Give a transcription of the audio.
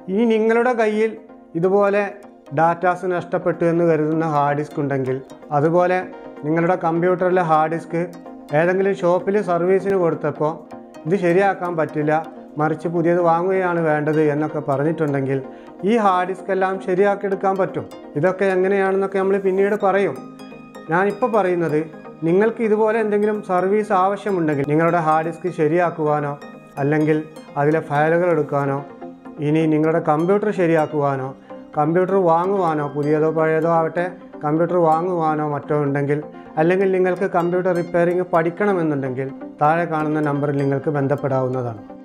ഇനി നിങ്ങളുടെ കയ്യിൽ ഇതുപോലെ ഡാറ്റാസ് നഷ്ടപ്പെട്ടു എന്ന് കരുതുന്ന ഹാർഡ് ഡിസ്ക് ഉണ്ടെങ്കിൽ അതുപോലെ നിങ്ങളുടെ കമ്പ്യൂട്ടറിലെ ഹാർഡ് ഡിസ്ക് ഏതെങ്കിലും ഷോപ്പിൽ സർവീസിന് കൊടുത്തപ്പോൾ ഇത് ശരിയാക്കാൻ പറ്റില്ല മറിച്ച് പുതിയത് വാങ്ങുകയാണ് വേണ്ടത് എന്നൊക്കെ പറഞ്ഞിട്ടുണ്ടെങ്കിൽ ഈ ഹാർഡ് ഡിസ്ക് എല്ലാം ശരിയാക്കിയെടുക്കാൻ പറ്റും ഇതൊക്കെ എങ്ങനെയാണെന്നൊക്കെ നമ്മൾ പിന്നീട് പറയും ഞാനിപ്പോൾ പറയുന്നത് നിങ്ങൾക്ക് ഇതുപോലെ എന്തെങ്കിലും സർവീസ് ആവശ്യമുണ്ടെങ്കിൽ നിങ്ങളുടെ ഹാർഡ് ഡിസ്ക് ശരിയാക്കുവാനോ അല്ലെങ്കിൽ അതിലെ ഫയലുകൾ എടുക്കാനോ ഇനി നിങ്ങളുടെ കമ്പ്യൂട്ടർ ശരിയാക്കുവാനോ കമ്പ്യൂട്ടർ വാങ്ങുവാനോ പുതിയതോ പഴയതോ ആവട്ടെ കമ്പ്യൂട്ടർ വാങ്ങുവാനോ മറ്റോ ഉണ്ടെങ്കിൽ അല്ലെങ്കിൽ നിങ്ങൾക്ക് കമ്പ്യൂട്ടർ റിപ്പയറിംഗ് പഠിക്കണമെന്നുണ്ടെങ്കിൽ താഴെ കാണുന്ന നമ്പറിൽ നിങ്ങൾക്ക് ബന്ധപ്പെടാവുന്നതാണ്